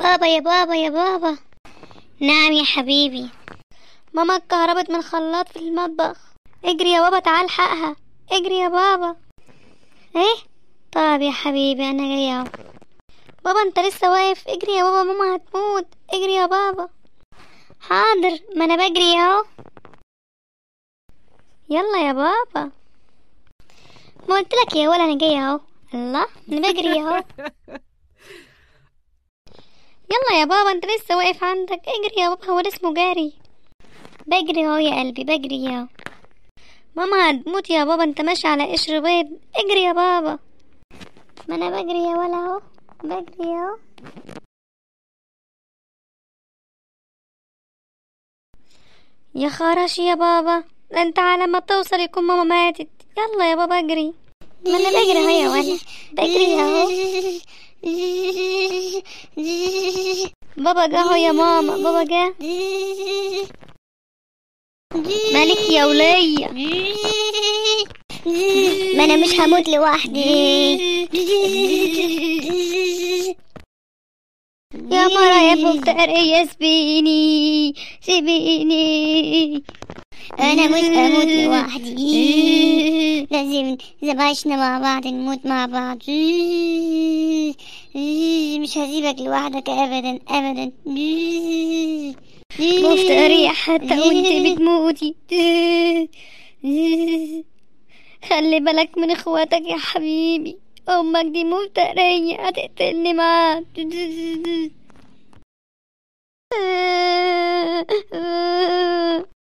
بابا يا بابا يا بابا نعم يا حبيبي ماما اتكهربت من الخلاط في المطبخ اجري يا بابا تعال حقها اجري يا بابا ايه طب يا حبيبي انا جاي اهو بابا انت لسه واقف اجري يا بابا ماما هتموت اجري يا بابا حاضر ما انا بجري اهو يلا يا بابا ما قلت لك يا ولا انا جاي اهو الله انا بجري اهو يلا يا بابا انت لسه واقف عندك اجري يا بابا هو ده اسمه جاري بجري اهو يا قلبي بجري اهو ماما هتموت يا بابا انت ماشي على قشر بيض اجري يا بابا ما انا بجري يا ولا اهو بجري اهو يا خرش يا بابا ده انت على ما توصل يكون ماما ماتت يلا يا بابا اجري ما انا بجري اهو يا ولا بجري اهو بابا جه اهو يا ماما بابا جه مالك يا ولية ما انا مش هموت لوحدي يا مرا يا مفترية سيبيني سيبيني انا مش هموت لوحدي لازم اذا عشنا مع بعض نموت مع بعض مش هسيبك لوحدك ابدا ابدا مفترية حتى وانت بتموتي خلي بالك من اخواتك يا حبيبي امك دي مفترية هتقتلني معاك